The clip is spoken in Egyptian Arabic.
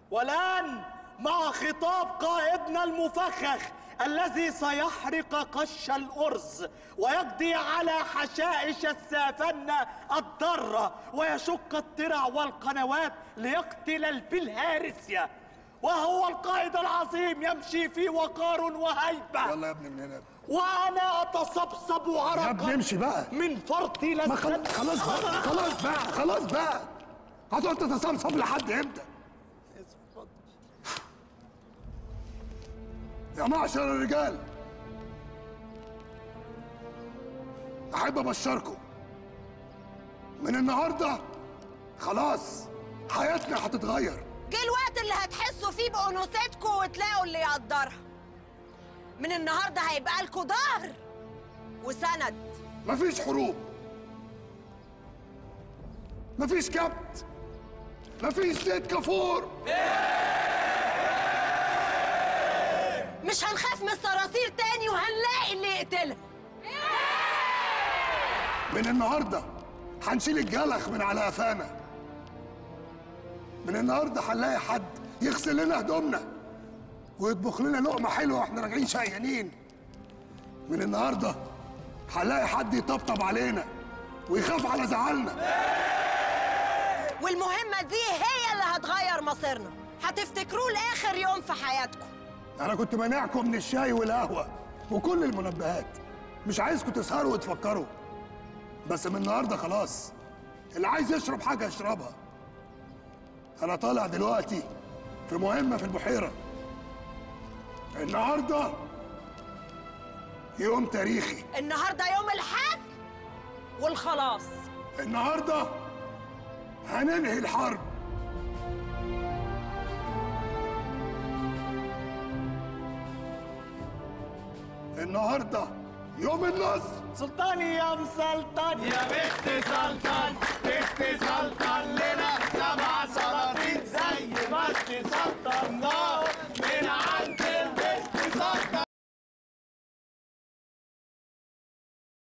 والآن مع خطاب قائدنا المفخخ الذي سيحرق قش الأرز ويقضي على حشائش السافنة الضارة ويشق الترع والقنوات ليقتل البلهارسيا وهو القائد العظيم يمشي في وقار وهيبة يلا يا ابني من هنا وأنا أتصبصب عرقا يا ابني امشي بقى من فرط ما خل... لذة خلاص بقى خلاص بقى خلاص بقى هتقعد تتصمصم لحد امتى؟ يا معشر الرجال احب ابشركم من النهارده خلاص حياتنا هتتغير جه الوقت اللي هتحسوا فيه بأنوثتكم وتلاقوا اللي يقدرها من النهارده هيبقى لكم ظهر وسند مفيش حروب مفيش كبت مفيش زيت كافور مش هنخاف من الصراصير تاني وهنلاقي اللي يقتلها من النهارده هنشيل الجلخ من على قفانا من النهارده هنلاقي حد يغسل لنا هدومنا ويطبخ لنا لقمه حلوه واحنا راجعين شقيانين من النهارده هنلاقي حد يطبطب علينا ويخاف على زعلنا والمهمة دي هي اللي هتغير مصيرنا هتفتكروه لآخر يوم في حياتكم انا كنت مانعكم من الشاي والقهوه وكل المنبهات مش عايزكم تسهروا وتفكروا بس من النهارده خلاص اللي عايز يشرب حاجه يشربها انا طالع دلوقتي في مهمه في البحيره النهارده يوم تاريخي النهارده يوم الحسم والخلاص النهارده هننهي الحرب النهارده يوم النصر سلطاني يا مسلطن يا بنت سلطان بنت سلطان لنا سبع سلاطين زي ما انت سلطان نار